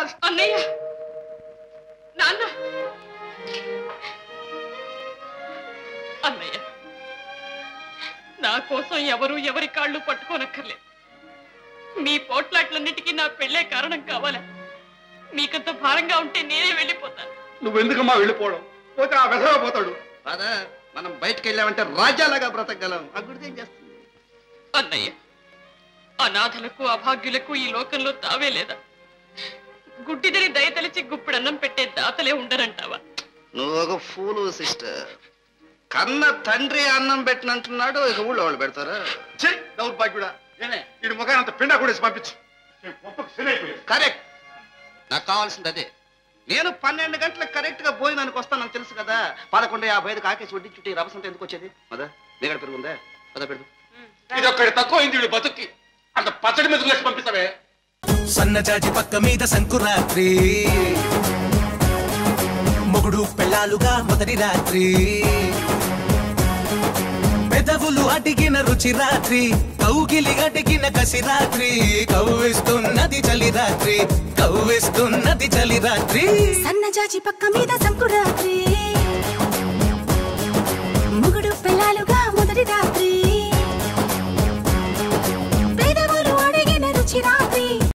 Last అన్నయ్య నాన్న అన్నయ్య నా కోసం ఎవరు ఎవరి కాళ్ళు పట్టుకోనక్కర్లేదు మీ పోట్లాట్లన్నిటికీ నా పెళ్ళే కారణం కావాలా మీకంత భారంగా ఉంటే నేనే వెళ్ళిపోతాను నువ్వెందుకమ్మా వెళ్ళిపోవడం పోతే ఆ వెధవ పోతాడు పదా మనం బయటకు వెళ్ళామంటే రాజ్యాలాగా బ్రతకగలం ఆ గుడిది ఏం చేస్తుంది అన్నయ్య అనాథలకు అభాగ్యులకు ఈ లోకంలో తావే లేదా గుడ్డిదని దయతలిచి గుప్పిడన్నం పెట్టే దాతలే ఉండరంటావా నువ్వు ఒక ఫూలు సిస్టర్ కన్న తండ్రి అన్నం పెట్టినంటున్నాడు ఇక ఊళ్ళో వాళ్ళు పెడతారా చెయ్ దౌర్భాగ్యుడా ఏమే వీడి ముఖాన్ని అంత పిండా కూడా పంపించు గొప్పకు శనైపోయాడు. కరెక్ట్ నాకు కావాల్సింది అదే నేను పన్నెండు గంటలకు కరెక్ట్ గా భోజనానికి వస్తాను నాకు తెలుసు కదా పదకొండు యాభై ఐదు కాకేసి వడ్డీ చుట్టి రభసంత ఎందుకు వచ్చేది మదా నీగడ పెరుగుందా పద పెడదు ఇది ఒక్కడి తక్కువ అయింది వీడి బతుక్కి అంత పచ్చడి మీద లేచి పంపిస్తావే సన్నజాజి పక్క మీద సంకురాత్రి మొగుడు పెళ్ళాలుగా మొదటి రాత్రి పెదవులు అడిగిన రుచి రాత్రి కౌగిలి అడిగిన కసి రాత్రి కవ్విస్తున్నది చలి రాత్రి కవ్విస్తున్నది చలి రాత్రి సన్నజాజి పక్క మీద సంకురాత్రి